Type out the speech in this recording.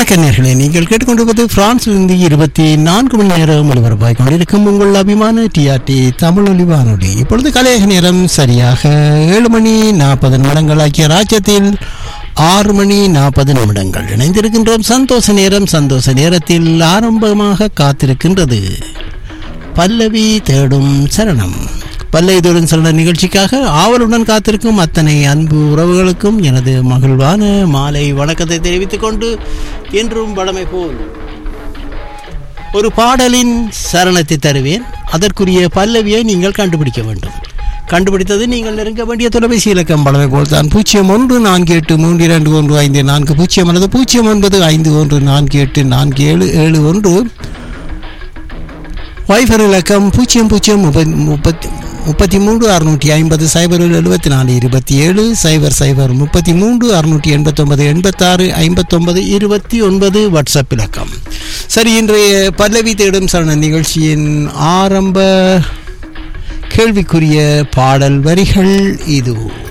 வணக்க நேர்களே நீங்கள் கேட்டுக்கொண்டிருப்பது பிரான்சிலிருந்து இருபத்தி நான்கு மணி நேரம் ஒலிபரப்பாய் கொண்டிருக்கும் உங்கள் அபிமான டிஆர்டி தமிழ் ஒலி வானொலி இப்பொழுது கலையக நேரம் சரியாக ஏழு மணி நாற்பது நிமிடங்கள் ஆகிய ராஜ்யத்தில் ஆறு மணி நாற்பது நிமிடங்கள் இணைந்திருக்கின்றோம் சந்தோஷ நேரம் சந்தோஷ நேரத்தில் ஆரம்பமாக காத்திருக்கின்றது பல்லவி தேடும் சரணம் பல்லவி தேடும் சரண நிகழ்ச்சிக்காக ஆவலுடன் காத்திருக்கும் அத்தனை அன்பு உறவுகளுக்கும் எனது மகிழ்வான மாலை வணக்கத்தை தெரிவித்துக் கொண்டு என்றும் வளமை போல் ஒரு பாடலின் சரணத்தை தருவேன் அதற்குரிய பல்லவியை நீங்கள் கண்டுபிடிக்க வேண்டும் கண்டுபிடித்தது நீங்கள் நெருங்க வேண்டிய தொலைபேசி இலக்கம் பலமை போல் தான் பூஜ்ஜியம் ஒன்று நான்கு எட்டு மூன்று இரண்டு ஒன்று ஐந்து நான்கு பூஜ்ஜியம் அல்லது பூஜ்ஜியம் ஒன்பது ஐந்து ஒன்று நான்கு எட்டு நான்கு ஏழு ஏழு ஒன்று வைஃபர் இலக்கம் பூஜ்ஜியம் பூஜ்ஜியம் முப்பத்தி முப்பத்தி முப்பத்தி மூன்று அறுநூற்றி ஐம்பது சைபர் எழுபத்தி நாலு இருபத்தி ஏழு சைபர் சைபர் முப்பத்தி மூன்று அறுநூற்றி எண்பத்தொன்பது எண்பத்தாறு ஐம்பத்தொன்பது இருபத்தி ஒன்பது வாட்ஸ்அப் இலக்கம் சரி இன்றைய பல்லவி தேடும் சரண நிகழ்ச்சியின் ஆரம்ப கேள்விக்குரிய பாடல் வரிகள் இது